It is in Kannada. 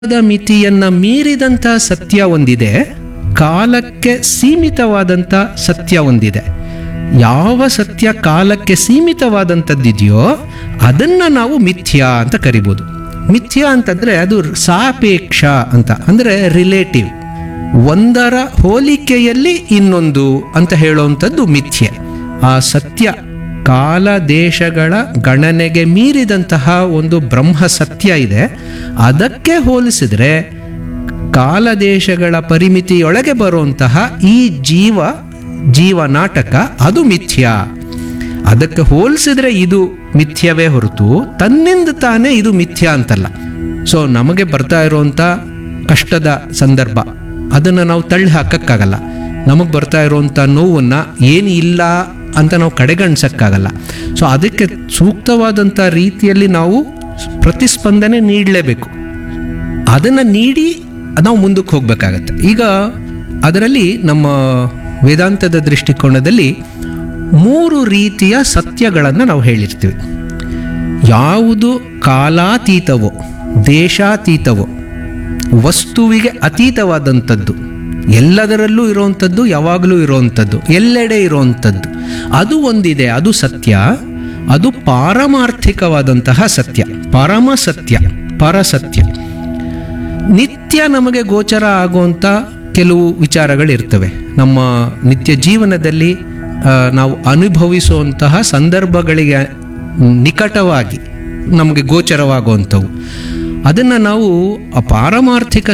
ಕಾಲದ ಮಿತಿಯನ್ನ ಮೀರಿದಂಥ ಸತ್ಯ ಒಂದಿದೆ ಕಾಲಕ್ಕೆ ಸೀಮಿತವಾದಂಥ ಸತ್ಯ ಒಂದಿದೆ ಯಾವ ಸತ್ಯ ಕಾಲಕ್ಕೆ ಸೀಮಿತವಾದಂಥದ್ದಿದೆಯೋ ಅದನ್ನ ನಾವು ಮಿಥ್ಯಾ ಅಂತ ಕರಿಬೋದು ಮಿಥ್ಯಾ ಅಂತಂದ್ರೆ ಅದು ಸಾಪೇಕ್ಷ ಅಂತ ಅಂದ್ರೆ ರಿಲೇಟಿವ್ ಒಂದರ ಹೋಲಿಕೆಯಲ್ಲಿ ಇನ್ನೊಂದು ಅಂತ ಹೇಳುವಂಥದ್ದು ಮಿಥ್ಯೆ ಆ ಸತ್ಯ ಕಾಲ ದೇಶಗಳ ಗಣನೆಗೆ ಮೀರಿದಂತಹ ಒಂದು ಬ್ರಹ್ಮ ಸತ್ಯ ಇದೆ ಅದಕ್ಕೆ ಹೋಲಿಸಿದ್ರೆ ಕಾಲದೇಶಗಳ ಪರಿಮಿತಿಯೊಳಗೆ ಬರುವಂತಹ ಈ ಜೀವ ಜೀವ ನಾಟಕ ಅದು ಮಿಥ್ಯ ಅದಕ್ಕೆ ಹೋಲಿಸಿದ್ರೆ ಇದು ಮಿಥ್ಯವೇ ಹೊರತು ತನ್ನಿಂದ ತಾನೇ ಇದು ಮಿಥ್ಯ ಅಂತಲ್ಲ ಸೊ ನಮಗೆ ಬರ್ತಾ ಇರುವಂಥ ಕಷ್ಟದ ಸಂದರ್ಭ ಅದನ್ನು ನಾವು ತಳ್ಳಿ ಹಾಕಕ್ಕಾಗಲ್ಲ ನಮಗೆ ಬರ್ತಾ ಇರುವಂಥ ನೋವನ್ನು ಏನು ಇಲ್ಲ ಅಂತ ನಾವು ಕಡೆಗಣಿಸಕ್ಕಾಗಲ್ಲ ಸೊ ಅದಕ್ಕೆ ಸೂಕ್ತವಾದಂಥ ರೀತಿಯಲ್ಲಿ ನಾವು ಪ್ರತಿಸ್ಪಂದನೆ ನೀಡಲೇಬೇಕು ಅದನ್ನು ನೀಡಿ ನಾವು ಮುಂದಕ್ಕೆ ಹೋಗ್ಬೇಕಾಗತ್ತೆ ಈಗ ಅದರಲ್ಲಿ ನಮ್ಮ ವೇದಾಂತದ ದೃಷ್ಟಿಕೋನದಲ್ಲಿ ಮೂರು ರೀತಿಯ ಸತ್ಯಗಳನ್ನು ನಾವು ಹೇಳಿರ್ತೀವಿ ಯಾವುದು ಕಾಲಾತೀತವೋ ದೇಶಾತೀತವೋ ವಸ್ತುವಿಗೆ ಅತೀತವಾದಂಥದ್ದು ಎಲ್ಲದರಲ್ಲೂ ಇರುವಂಥದ್ದು ಯಾವಾಗಲೂ ಇರುವಂಥದ್ದು ಎಲ್ಲೆಡೆ ಇರುವಂಥದ್ದು ಅದು ಒಂದಿದೆ ಅದು ಸತ್ಯ ಅದು ಪಾರಮಾರ್ಥಿಕವಾದಂತಹ ಸತ್ಯ ಪರಮ ಸತ್ಯ ಪರಸತ್ಯ ನಿತ್ಯ ನಮಗೆ ಗೋಚರ ಆಗುವಂಥ ಕೆಲವು ವಿಚಾರಗಳಿರ್ತವೆ ನಮ್ಮ ನಿತ್ಯ ಜೀವನದಲ್ಲಿ ಆ, ನಾವು ಅನುಭವಿಸುವಂತಹ ಸಂದರ್ಭಗಳಿಗೆ ನಿಕಟವಾಗಿ ನಮಗೆ ಗೋಚರವಾಗುವಂಥವು ಅದನ್ನು ನಾವು ಆ ಪಾರಮಾರ್ಥಿಕ